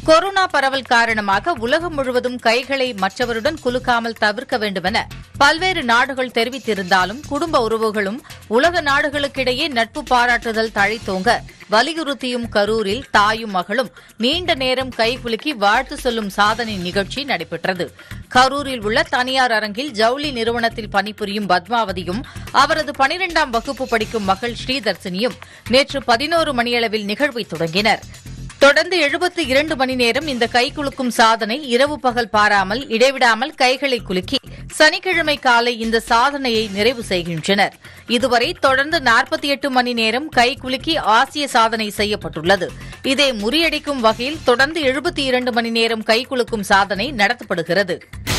corona பரவல் காரணமாக உலகம் முழுவதும் கைகளை மற்றவருடன் குலுக்காமல் தவிர்க்க வேண்டுமென பல்வேறு நாடுகள் தெரிவித்திருந்தாலும் குடும்ப உறவுகளும் உலக நாடுகளுக்கிடையே நட்பு பாராட்டுதல் தழைத்தோங்க வலியுறுத்தியும் கரூரில் தாயும் மகளும் நீண்ட நேரம் கைகுலுக்கி வாழ்த்து சொல்லும் சாதனை நிகழ்ச்சி நடைபெற்றது கரூரில் உள்ள தனியார் அரங்கில் ஜவுளி நிறுவனத்தில் பணிபுரியும் பத்மாவதியும் அவரது பனிரெண்டாம் வகுப்பு படிக்கும் மகள் ஸ்ரீதர்சினியும் நேற்று பதினோரு மணியளவில் நிகழ்வை தொடங்கினர் தொடர்ந்து எழுபத்தி இரண்டு மணி நேரம் இந்த கைகுலுக்கும் சாதனை இரவு பகல் பாராமல் இடைவிடாமல் கைகளை குலுக்கி சனிக்கிழமை காலை இந்த சாதனையை நிறைவு செய்கின்றனர் இதுவரை தொடர்ந்து நாற்பத்தி எட்டு மணி நேரம் கை குலுக்கி ஆசிய சாதனை செய்யப்பட்டுள்ளது இதை முறியடிக்கும் வகையில் தொடர்ந்து எழுபத்தி இரண்டு மணி நேரம் கை குலுக்கும் சாதனை நடத்தப்படுகிறது